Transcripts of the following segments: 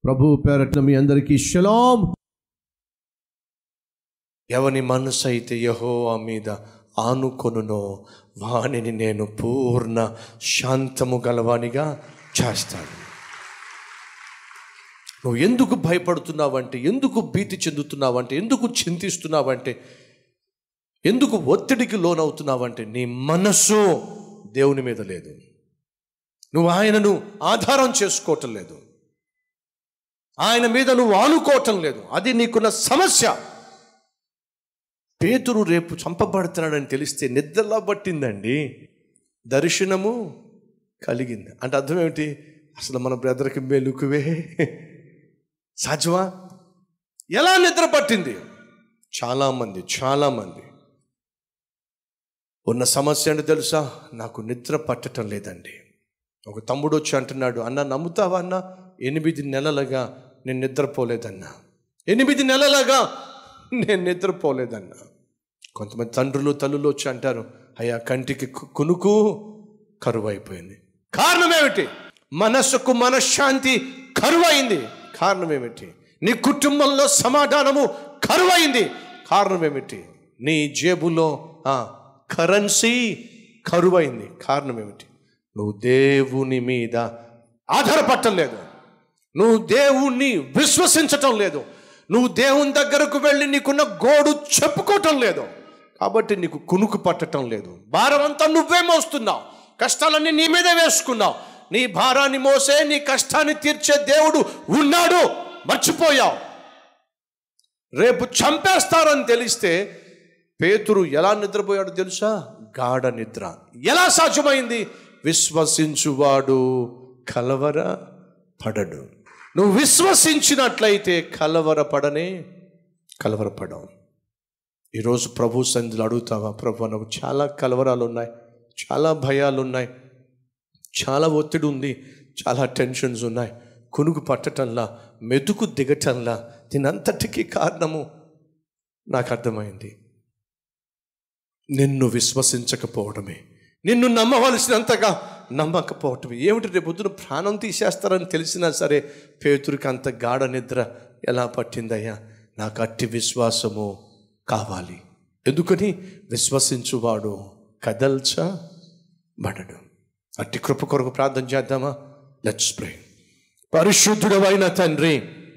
ప్రభు పేరట్న మీ అందరికీ షలాం ఎవని మనసు అయితే యహోవా మీద ఆనుకొనునో వానిని నేను పూర్ణ శాంతము గలవానిగా చేస్తాను నువ్వు ఎందుకు భయపడుతున్నావంటే ఎందుకు భీతి చెందుతున్నావంటే ఎందుకు చింతిస్తున్నావంటే ఎందుకు ఒత్తిడికి లోనవుతున్నావంటే నీ మనస్సు దేవుని మీద లేదు నువ్వు ఆయనను ఆధారం చేసుకోవటం లేదు ఆయన మీద నువ్వు ఆనుకోవటం లేదు అది నీకున్న సమస్య పేతురు రేపు చంపబడుతున్నాడని తెలిస్తే నిద్రలా పట్టిందండి దర్శనము కలిగింది అంటే అర్థం ఏమిటి అసలు మన బ్రదర్కి మెలుకువే సాధ్యమా ఎలా నిద్ర పట్టింది చాలామంది చాలామంది ఉన్న సమస్య అంటే తెలుసా నాకు నిద్ర పట్టడం లేదండి ఒక తమ్ముడు వచ్చి అంటున్నాడు అన్న నమ్ముతావా అన్న ఎనిమిది నెలలుగా నేను నిద్రపోలేదన్నా ఎనిమిది నెలలుగా నేను నిద్రపోలేదన్నా కొంతమంది తండ్రులు తల్లులు వచ్చి అంటారు అయ్యా కంటికి కు- కునుకు కరువు అయిపోయింది కారణం ఏమిటి మనస్సుకు మనశ్శాంతి కరువైంది కారణం ఏమిటి నీ కుటుంబంలో సమాధానము కరువైంది కారణం ఏమిటి నీ జేబులో ఆ, కరెన్సీ కరువైంది కారణం ఏమిటి నువ్వు దేవుని మీద ఆధారపడటం లేదు నువ్వు దేవుణ్ణి విశ్వసించటం లేదు నువ్వు దేవుని దగ్గరకు వెళ్ళి నీకున్న గోడు చెప్పుకోవటం లేదు కాబట్టి నీకు కునుకు పట్టటం లేదు భారం అంతా నువ్వే మోస్తున్నావు కష్టాలన్నీ నీ మీదే వేసుకున్నావు నీ భారాన్ని మోసే నీ కష్టాన్ని తీర్చే దేవుడు ఉన్నాడు మర్చిపోయావు రేపు చంపేస్తారని తెలిస్తే పేతురు ఎలా నిద్రపోయాడో తెలుసా గాఢ నిద్ర ఎలా సాధ్యమైంది విశ్వసించువాడు కలవర పడడు నువ్వు విశ్వసించినట్లయితే కలవరపడనే కలవరపడవు ఈరోజు ప్రభు సంధిలో అడుగుతావా ప్రభు నాకు చాలా కలవరాలు ఉన్నాయి చాలా భయాలు ఉన్నాయి చాలా ఒత్తిడి ఉంది చాలా టెన్షన్స్ ఉన్నాయి కునుకు పట్టటంలా మెతుకు దిగటంలా దీనంతటికీ కారణము నాకు అర్థమైంది నిన్ను విశ్వసించకపోవడమే నిన్ను నమ్మవలసినంతగా నమ్మకపోవటమే ఏమిటి రేపు పొద్దున ప్రాణం తీసేస్తారని తెలిసినా సరే పేతురికి అంత గాఢ నిద్ర ఎలా పట్టిందయ్యా నాకు అట్టి విశ్వాసము కావాలి ఎందుకని విశ్వసించువాడు కదల్చ బడడు అట్టి కృప కొరకు ప్రార్థన చేద్దామా లెట్స్ ప్రే పరిశుద్ధుడవైన తండ్రి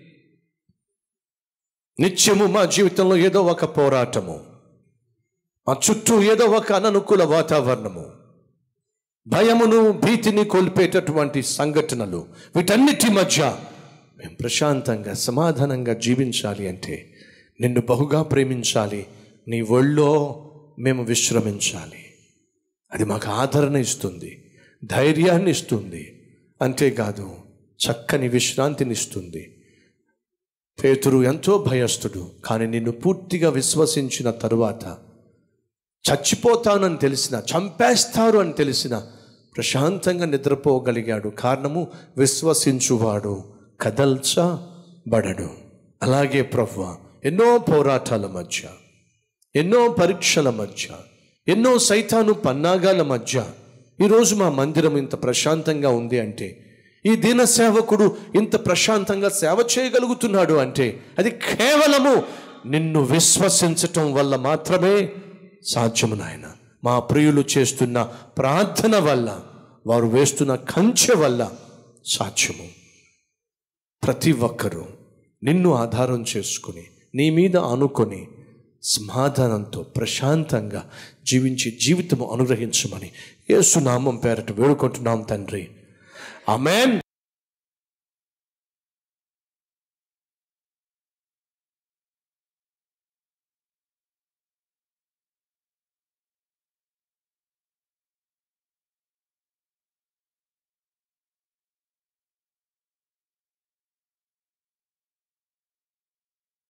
నిత్యము మా జీవితంలో ఏదో ఒక పోరాటము మా చుట్టూ ఏదో ఒక అననుకూల వాతావరణము భయమును భీతిని కోల్పేటటువంటి సంఘటనలు వీటన్నిటి మధ్య మేము ప్రశాంతంగా సమాధానంగా జీవించాలి అంటే నిన్ను బహుగా ప్రేమించాలి నీ ఒళ్ళో మేము విశ్రమించాలి అది మాకు ఆదరణ ఇస్తుంది ధైర్యాన్ని ఇస్తుంది అంతేకాదు చక్కని విశ్రాంతిని ఇస్తుంది పేతురు ఎంతో భయస్థుడు కానీ నిన్ను పూర్తిగా విశ్వసించిన తరువాత చచ్చిపోతానని తెలిసిన చంపేస్తారు అని తెలిసిన ప్రశాంతంగా నిద్రపోగలిగాడు కారణము విశ్వసించువాడు కదల్చబడడు అలాగే ప్రవ్వ ఎన్నో పోరాటాల మధ్య ఎన్నో పరీక్షల మధ్య ఎన్నో సైతాను పన్నాగాల మధ్య ఈరోజు మా మందిరం ఇంత ప్రశాంతంగా ఉంది అంటే ఈ దీన సేవకుడు ఇంత ప్రశాంతంగా సేవ చేయగలుగుతున్నాడు అంటే అది కేవలము నిన్ను విశ్వసించటం వల్ల మాత్రమే సాధ్యము నాయన మా ప్రియులు చేస్తున్న ప్రార్థన వల్ల వారు వేస్తున్న కంచె వల్ల సాధ్యము ప్రతి ఒక్కరూ నిన్ను ఆధారం చేసుకుని నీ మీద ఆనుకొని సమాధానంతో ప్రశాంతంగా జీవించి జీవితము అనుగ్రహించమని యేసునామం పేరట వేడుకుంటున్నాం తండ్రి ఆమెన్